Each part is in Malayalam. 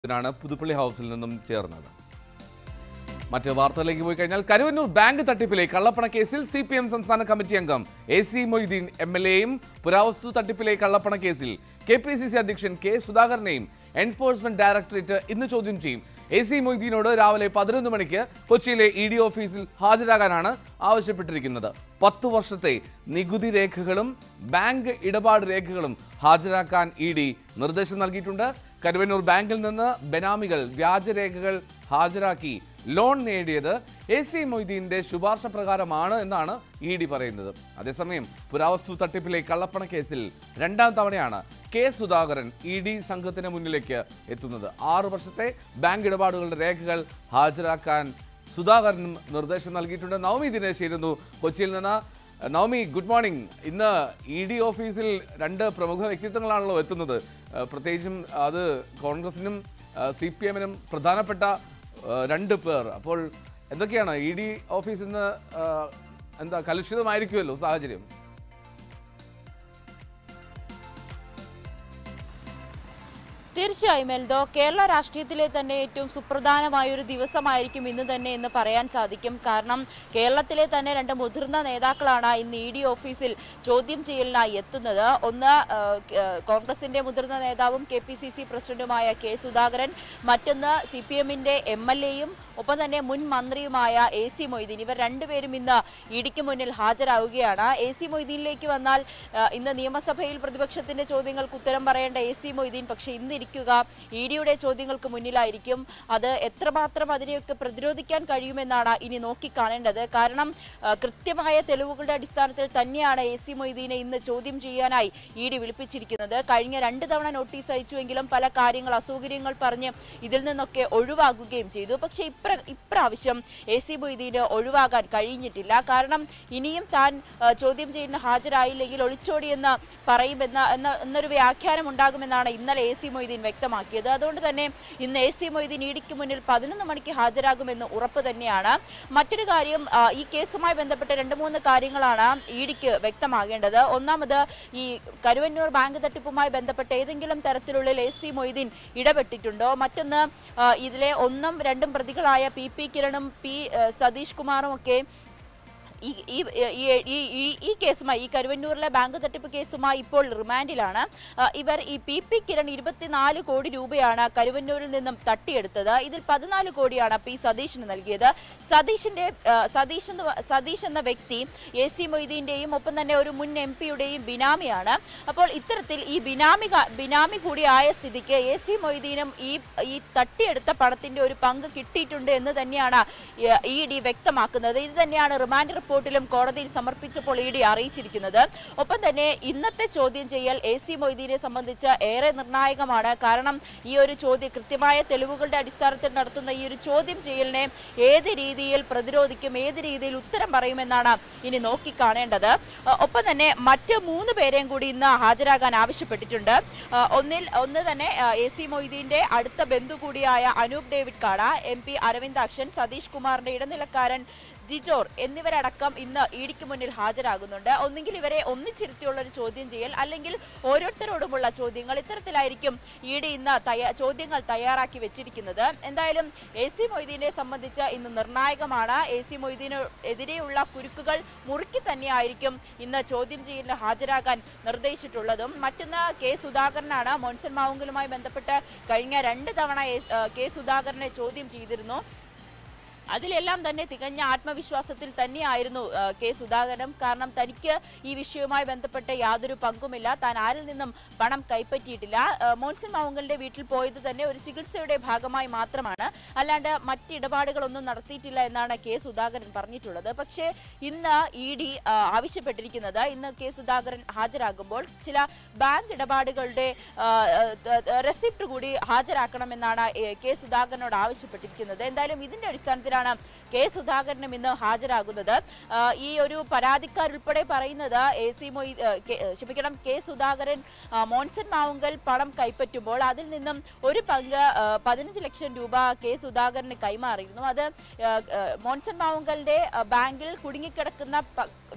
ഇതിനാണ് പുതുപ്പള്ളി ഹൗസിൽ നിന്നും ചേർന്നത് മറ്റ് വാർത്തകളിലേക്ക് പോയി കഴിഞ്ഞാൽ കരുവന്നൂർ ബാങ്ക് തട്ടിപ്പിലെ കള്ളപ്പണ കേസിൽ സി പി എം സംസ്ഥാന കമ്മിറ്റി അംഗം A C Moideen M L എയും പുരാവസ്തു തട്ടിപ്പിലെ കള്ളപ്പണ കേസിൽ കെ പി സി സി അധ്യക്ഷൻ കെ സുധാകരനെയും എൻഫോഴ്സ്മെന്റ് ഡയറക്ടറേറ്റ് ഇന്ന് ചോദ്യം ചെയ്യും എ സി മൊയ്തീനോട് രാവിലെ പതിനൊന്ന് മണിക്ക് കൊച്ചിയിലെ ഇ ഡി ഓഫീസിൽ ഹാജരാകാനാണ് ആവശ്യപ്പെട്ടിരിക്കുന്നത് പത്തു വർഷത്തെ നികുതി രേഖകളും ബാങ്ക് ഇടപാട് രേഖകളും ഹാജരാക്കാൻ ഇ ഡി നിർദ്ദേശം നൽകിയിട്ടുണ്ട് കരുവന്നൂർ ബാങ്കിൽ നിന്ന് ബെനാമികൾ വ്യാജരേഖകൾ ഹാജരാക്കി ലോൺ നേടിയത് എ സി മൊയ്തീന്റെ ശുപാർശ പ്രകാരമാണ് എന്നാണ് ഇ ഡി പറയുന്നത് അതേസമയം പുരാവസ്തു തട്ടിപ്പിലെ കള്ളപ്പണ കേസിൽ രണ്ടാം തവണയാണ് കെ സുധാകരൻ ഇ ഡി സംഘത്തിന് മുന്നിലേക്ക് എത്തുന്നത് ആറു വർഷത്തെ ബാങ്ക് ഇടപാടുകളുടെ രേഖകൾ ഹാജരാക്കാൻ സുധാകരനും നിർദ്ദേശം നൽകിയിട്ടുണ്ട് നവമി ദിനേശ് ഇരുന്നു കൊച്ചിയിൽ നിന്ന് നവമി ഗുഡ് മോർണിംഗ് ഇന്ന് ഇ ഡി ഓഫീസിൽ രണ്ട് പ്രമുഖ വ്യക്തിത്വങ്ങളാണല്ലോ എത്തുന്നത് ഏഹ് പ്രത്യേകിച്ചും അത് കോൺഗ്രസിനും സി പി എമ്മിനും പ്രധാനപ്പെട്ട ഏഹ് രണ്ട് പേർ അപ്പോൾ എന്തൊക്കെയാണ് ഇ ഡി ഓഫീസിൽ നിന്ന് ഏഹ് എന്താ കലുഷിതമായിരിക്കുമല്ലോ സാഹചര്യം തീർച്ചയായും എൽദോ കേരള രാഷ്ട്രീയത്തിലെ തന്നെ ഏറ്റവും സുപ്രധാനമായ ഒരു ദിവസമായിരിക്കും ഇന്ന് തന്നെ എന്ന് പറയാൻ സാധിക്കും കാരണം കേരളത്തിലെ തന്നെ രണ്ട് മുതിർന്ന നേതാക്കളാണ് ഇന്ന് ഇ ഡി ഓഫീസിൽ ചോദ്യം ചെയ്യലിനായി എത്തുന്നത് ഒന്ന് ആ, ആ, കോൺഗ്രസിന്റെ മുതിർന്ന നേതാവും കെ പി സി സി പ്രസിഡന്റുമായ കെ സുധാകരൻ മറ്റൊന്ന് സി പി എമ്മിന്റെ എം എൽ എയും ഒപ്പം തന്നെ മുൻ മന്ത്രിയുമായ എ സി മൊയ്തീൻ ഇവർ രണ്ടുപേരും ഇന്ന് ഇടിക്ക് മുന്നിൽ ഹാജരാകുകയാണ് എ സി മൊയ്തീനിലേക്ക് വന്നാൽ ആ, ഇന്ന് നിയമസഭയിൽ പ്രതിപക്ഷത്തിന്റെ ചോദ്യങ്ങൾക്ക് ഉത്തരം പറയേണ്ട എ സി മൊയ്തീൻ പക്ഷേ ഇന്ന് ഇരിക്കുക ഇ ഡിയുടെ ചോദ്യങ്ങൾക്ക് മുന്നിലായിരിക്കും അത് എത്രമാത്രം അതിനെയൊക്കെ പ്രതിരോധിക്കാൻ കഴിയുമെന്നാണ് ഇനി നോക്കിക്കാണേണ്ടത് കാരണം ആ, കൃത്യമായ തെളിവുകളുടെ അടിസ്ഥാനത്തിൽ തന്നെയാണ് എ സി മൊയ്തീനെ ഇന്ന് ചോദ്യം ചെയ്യാനായി ഇ ഡി വിളിപ്പിച്ചിരിക്കുന്നത് കഴിഞ്ഞ രണ്ട് തവണ നോട്ടീസ് അയച്ചുവെങ്കിലും പല കാര്യങ്ങൾ അസൗകര്യങ്ങൾ പറഞ്ഞ് ഇതിൽ നിന്നൊക്കെ ഒഴിവാകുകയും ചെയ്തു പക്ഷേ ഇപ്ര ഇപ്രാവശ്യം എ സി മൊയ്തീന് ഒഴിവാകാൻ കഴിഞ്ഞിട്ടില്ല കാരണം ഇനിയും താൻ ആ, ചോദ്യം ചെയ്യുന്ന ഹാജരായില്ലെങ്കിൽ ഒളിച്ചോടിയെന്ന് പറയുമെന്ന എന്ന എന്നൊരു വ്യാഖ്യാനം ഉണ്ടാകുമെന്നാണ് ഇന്നലെ എ സി മൊയ്തീൻ വ്യക്തമാക്കിയത് അതുകൊണ്ട് തന്നെ ഇന്ന് എ സി മൊയ്തീൻ ഇടിക്ക് മുന്നിൽ പതിനൊന്ന് മണിക്ക് ഹാജരാകുമെന്ന് ഉറപ്പ് തന്നെയാണ് മറ്റൊരു കാര്യം ആ, ഈ കേസുമായി ബന്ധപ്പെട്ട രണ്ട് മൂന്ന് കാര്യങ്ങളാണ് ഇഡിക്ക് വ്യക്തമാകേണ്ടത് ഒന്നാമത് ഈ കരുവന്നൂർ ബാങ്ക് തട്ടിപ്പുമായി ബന്ധപ്പെട്ട ഏതെങ്കിലും തരത്തിലുള്ള എ സി മൊയ്തീൻ ഇടപെട്ടിട്ടുണ്ടോ മറ്റൊന്ന് ആ, ഇതിലെ ഒന്നും രണ്ടും പ്രതികളായ പി പി കിരണും പി ആ, സതീഷ് കുമാറും ഒക്കെ ഈ ഈ ഈ- ഈ ഈ- ഈ കേസുമായി ഈ കരുവന്നൂരിലെ ബാങ്ക് തട്ടിപ്പ് കേസുമായി ഇപ്പോൾ റിമാൻഡിലാണ് ആ, ഇവർ ഈ പി പി കിരൺ ഇരുപത്തിനാല് കോടി രൂപയാണ് കരുവന്നൂരിൽ നിന്നും തട്ടിയെടുത്തത് ഇതിൽ പതിനാല് കോടിയാണ് പി സതീഷിന് നൽകിയത് സതീഷിന്റെ ആ, സതീഷ് എന്ന് വ- സതീഷ് എന്ന വ്യക്തി എ സി മൊയ്തീന്റെയും ഒപ്പം തന്നെ ഒരു മുൻ എം പിയുടെയും ബിനാമിയാണ് അപ്പോൾ ഇത്തരത്തിൽ ഈ ബിനാമി ക- ബിനാമി കൂടിയായ സ്ഥിതിക്ക് എ സി മൊയ്തീനും ഈ ഈ തട്ടിയെടുത്ത പണത്തിന്റെ ഒരു പങ്ക് കിട്ടിയിട്ടുണ്ട് എന്ന് തന്നെയാണ് ഇ ഡി വ്യക്തമാക്കുന്നത് ഇത് തന്നെയാണ് റിമാൻഡ് റിപ്പോർട്ടിലും കോടതിയിൽ സമർപ്പിച്ചപ്പോൾ ഇ ഡി അറിയിച്ചിരിക്കുന്നത് ഒപ്പം തന്നെ ഇന്നത്തെ ചോദ്യം ചെയ്യൽ എ സി മൊയ്തീനെ സംബന്ധിച്ച് ഏറെ നിർണായകമാണ് കാരണം ഈ ഒരു ചോദ്യം കൃത്യമായ തെളിവുകളുടെ അടിസ്ഥാനത്തിൽ നടത്തുന്ന ഈ ഒരു ചോദ്യം ചെയ്യലിനെ ഏത് രീതിയിൽ പ്രതിരോധിക്കും ഏത് രീതിയിൽ ഉത്തരം പറയുമെന്നാണ് ഇനി നോക്കിക്കാണേണ്ടത് അഹ് ഒപ്പം തന്നെ മറ്റ് മൂന്ന് പേരെയും കൂടി ഇന്ന് ഹാജരാകാൻ ആവശ്യപ്പെട്ടിട്ടുണ്ട് അഹ് ഒന്നിൽ ഒന്ന് തന്നെ എ സി മൊയ്തീന്റെ അടുത്ത ബന്ധു കൂടിയായ അനൂപ് ഡേവിഡ് കാട എം പി അരവിന്ദാക്ഷൻ സതീഷ് കുമാറിന്റെ ഇടനിലക്കാരൻ ജിജോർ എന്നിവരടക്കം ഇന്ന് ഇഡിക്ക് മുന്നിൽ ഹാജരാകുന്നുണ്ട് ഒന്നുകിൽ ഇവരെ ഒന്നിച്ചിരുത്തിയുള്ള ഒരു ചോദ്യം ചെയ്യൽ അല്ലെങ്കിൽ ഓരോരുത്തരോടുമുള്ള ചോദ്യങ്ങൾ ഇത്തരത്തിലായിരിക്കും ഇ ഡി ഇന്ന് തയ്യാ- ചോദ്യങ്ങൾ തയ്യാറാക്കി വെച്ചിരിക്കുന്നത് എന്തായാലും എ സി മൊയ്തീനെ സംബന്ധിച്ച് ഇന്ന് നിർണായകമാണ് എ സി മൊയ്തീന് എതിരെയുള്ള കുരുക്കുകൾ മുറുക്കി തന്നെയായിരിക്കും ഇന്ന് ചോദ്യം ചെയ്യലിന് ഹാജരാകാൻ നിർദ്ദേശിച്ചിട്ടുള്ളതും മറ്റൊന്ന് കെ സുധാകരനാണ് മോൻസൺ മാവുങ്കലുമായി ബന്ധപ്പെട്ട് കഴിഞ്ഞ രണ്ട് തവണ എ- ഏഹ് കെ സുധാകരനെ ചോദ്യം ചെയ്തിരുന്നു അതിലെല്ലാം തന്നെ തികഞ്ഞ ആത്മവിശ്വാസത്തിൽ തന്നെയായിരുന്നു ആ, കെ സുധാകരൻ കാരണം തനിക്ക് ഈ വിഷയവുമായി ബന്ധപ്പെട്ട് യാതൊരു പങ്കുമില്ല താൻ ആരിൽ നിന്നും പണം കൈപ്പറ്റിയിട്ടില്ല ആ, മോൻസൺ മാവുങ്കലിന്റെ വീട്ടിൽ പോയത് തന്നെ ഒരു ചികിത്സയുടെ ഭാഗമായി മാത്രമാണ് അല്ലാണ്ട് മറ്റ് ഇടപാടുകളൊന്നും നടത്തിയിട്ടില്ല എന്നാണ് കെ സുധാകരൻ പറഞ്ഞിട്ടുള്ളത് പക്ഷേ ഇന്ന് ഇ ഡി ആവശ്യപ്പെട്ടിരിക്കുന്നത് ഇന്ന് കെ സുധാകരൻ ഹാജരാകുമ്പോൾ ചില ബാങ്ക് ഇടപാടുകളുടെ ആ, ആ, റെസിപ്റ്റ് കൂടി ഹാജരാക്കണമെന്നാണ് എ, കെ സുധാകരനോട് ആവശ്യപ്പെട്ടിരിക്കുന്നത് എന്തായാലും ഇതിന്റെ അടിസ്ഥാനത്തിലാണ് കെ സുധാകരനും ഇന്ന് ഹാജരാകുന്നത് ആ, ഈ ഒരു പരാതിക്കാരുൾപ്പെടെ പറയുന്നത് എ സി മൊയ് ആ, കെ- ക്ഷമിക്കണം കെ സുധാകരൻ ആ, മോൻസൺ മാവുങ്കൽ പണം കൈപ്പറ്റുമ്പോൾ അതിൽ നിന്നും ഒരു പങ്ക് ആ, പതിനഞ്ച് ലക്ഷം രൂപ കെ സുധാകരന് കൈമാറിയിരുന്നു അത് ആ, ആ, മോൻസൺ മാവുങ്കലിന്റെ ആ, ബാങ്കിൽ കുടുങ്ങിക്കിടക്കുന്ന പ-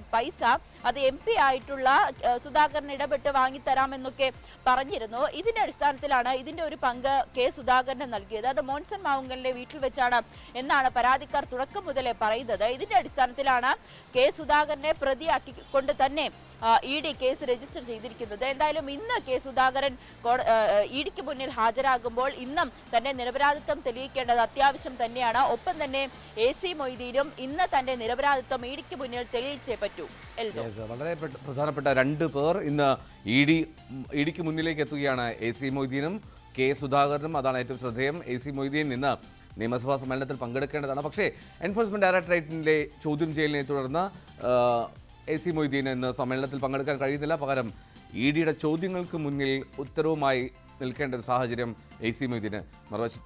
പൈസ അത് എം പി ആയിട്ടുള്ള ഏഹ്, സുധാകരൻ ഇടപെട്ട് വാങ്ങിത്തരാമെന്നൊക്കെ പറഞ്ഞിരുന്നു ഇതിന്റെ അടിസ്ഥാനത്തിലാണ് ഇതിന്റെ ഒരു പങ്ക് കെ സുധാകരന് നൽകിയത് അത് മോൻസൺ മാവുങ്കലിന്റെ വീട്ടിൽ വെച്ചാണ് എന്നാണ് പരാതിക്കാർ തുടക്കം മുതലേ പറയുന്നത് ഇതിന്റെ അടിസ്ഥാനത്തിലാണ് കെ സുധാകരനെ പ്രതിയാക്കിക്കൊണ്ട് തന്നെ ഇ ഡി കേസ് രജിസ്റ്റർ ചെയ്തിരിക്കുന്നത് എന്തായാലും ഇന്ന് കെ സുധാകരൻ ഇ ഡിക്ക് മുന്നിൽ ഹാജരാകുമ്പോൾ ഇന്നും തന്റെ നിരപരാധിത്വം തെളിയിക്കേണ്ടത് അത്യാവശ്യം തന്നെയാണ് ഒപ്പം തന്നെ എ സി മൊയ്തീനും ഇന്ന് തന്റെ നിരപരാധിത്വം ഇ ഡിക്ക് മുന്നിൽ തെളിയിച്ചേ പറ്റൂ എൽദോ Yes, വളരെ പ്ര- പ്രധാനപ്പെട്ട രണ്ട് പേർ ഇന്ന് ഇ ഡി ഇ ഡിക്ക് മുന്നിലേക്ക് എത്തുകയാണ് എ സി മൊയ്തീനും കെ സുധാകരനും അതാണ് ഏറ്റവും ശ്രദ്ധേയം എ സി മൊയ്തീൻ ഇന്ന് നിയമസഭാ സമ്മേളനത്തിൽ പങ്കെടുക്കേണ്ടതാണ് പക്ഷേ എൻഫോഴ്സ്മെന്റ് ഡയറക്ടറേറ്റിന്റെ ചോദ്യം ചെയ്യലിനെ തുടർന്ന് എ സി മൊയ്തീൻ ഇന്ന് സമ്മേളനത്തിൽ പങ്കെടുക്കാൻ കഴിയുന്നില്ല പകരം ഇ ഡിയുടെ ചോദ്യങ്ങൾക്ക് മുന്നിൽ ഉത്തരവുമായി നിൽക്കേണ്ട ഒരു സാഹചര്യം എ സി മൊയ്തീന് മറുവശത്ത്